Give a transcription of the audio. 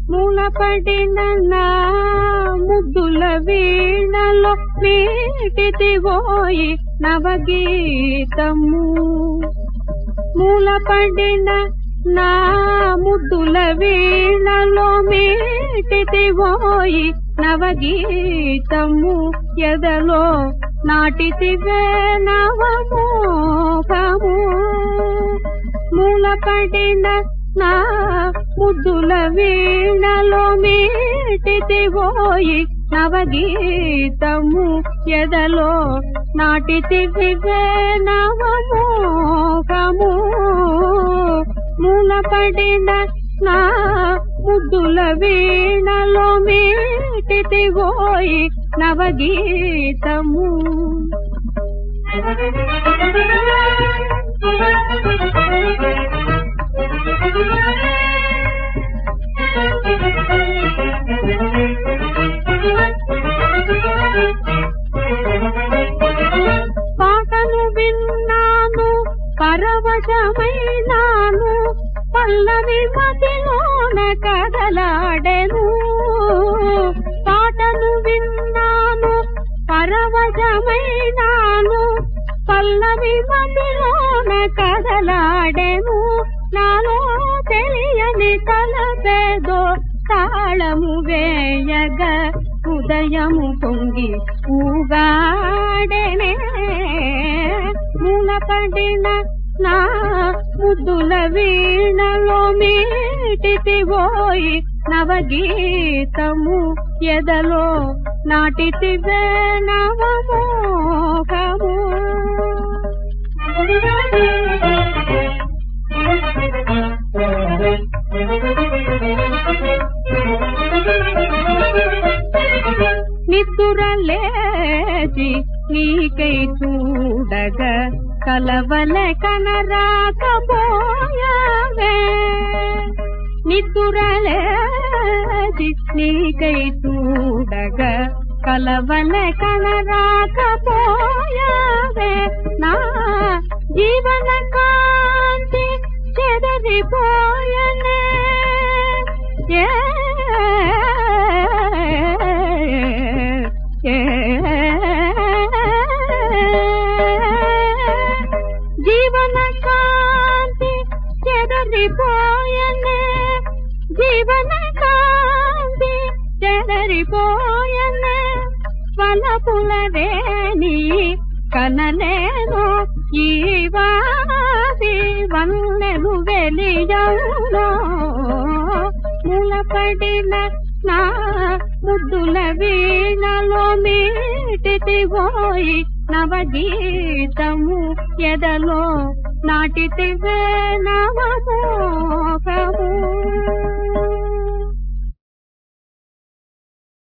మూలపడిన నా ముద్దుల వీణలో మీటితివోయి నవగీతము మూలపడిన నా ముద్దుల వీణలో మీటితివోయి నవగీతము ఎదలో నాటితివే నవమోహము మూలపడిన నా ముద్దుల వీణలో మీటితివోయి నవగీతము ఎదలో నాటితివే నవమోహము మూలపడిన నా ముద్దుల వీణలో మీటితివోయి నవగీతము పాటను విన్నాను పరవశమైనాను పల్లవి మదిలోన కదలాడెను పాటను విన్నాను పరవశమైనాను పల్లవి మదిలోన కదలాడెను నాలో తెలియని తలపేదో తాళము వేయగ ఉదయము పొంగి ఊగాడెనే మూలపడిన నా ముద్దుల వీణలో మీటితివోయి నవగీతము ఎదలో నాటితివే నవమోహము నిద్దురలేచి నీకై చూడగ కలవల కనరాకపోయావే నిద్దురలేచి నీకై చూడగ కలవల కనరాకపోయావే నా జీవన కాంతి చెదరిపోయనే ఏ జీవన కాంతి చెదరిపోయనే జీవన కాంతి చెదరిపోయనే వలపుల వేణి కనలేను ఈ వాసి వన్నెలు వెలియౌలో ములపడిన నా ముద్దుల వీణలో మీటితివోయి నవగీతము ఎదలో నాటితివే నవమోహము